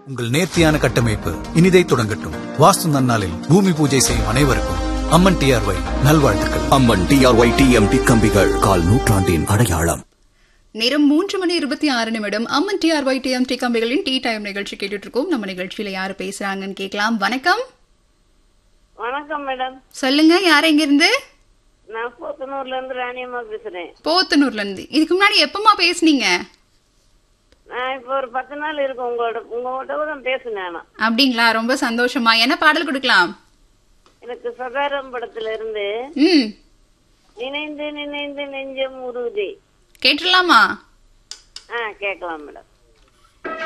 உங்கள் நேர்த்தியான கட்டமைப்பு இனிதை தொடங்கட்டும் வாஸ்து நன்னாளில் பூமி பூஜை செய்யும் அனைவருக்கும் அம்மன் டிஆர்ஒய் நல்வாழ்த்துக்கள் அம்மன் டிஆர்ஒய் டிஎம்டி கம்பிகள் கால் நூற்றாண்டின் அடையாளம் நேரம் மூன்று மணி இருபத்தி ஆறு நிமிடம் அம்மன் டிஆர்ஒய் டிஎம்டி கம்பிகளின் டீ டைம் நிகழ்ச்சி கேட்டுட்டு இருக்கோம் நம்ம நிகழ்ச்சியில யாரு பேசுறாங்கன்னு கேட்கலாம் வணக்கம் வணக்கம் மேடம் சொல்லுங்க யார் எங்க இருந்து நான் போத்தனூர்ல இருந்து ராணியம்மா பேசுறேன் போத்தனூர்ல இருந்து இதுக்கு முன்னாடி எப்பமா பேசுனீங்க நான் இப்போ ஒரு பத்து நாள் இருக்கும் உங்களோட உங்ககிட்ட தான் பேசினேன் நான். அப்படிங்களா ரொம்ப சந்தோஷமா என்ன பாடல் கொடுக்கலாம் எனக்கு சகாரம் படத்துல இருந்து ம் நினைந்து நினைந்து நெஞ்சம் உருகுதே கேட்டுடலாமா ஆ கேட்கலாம் மேடம்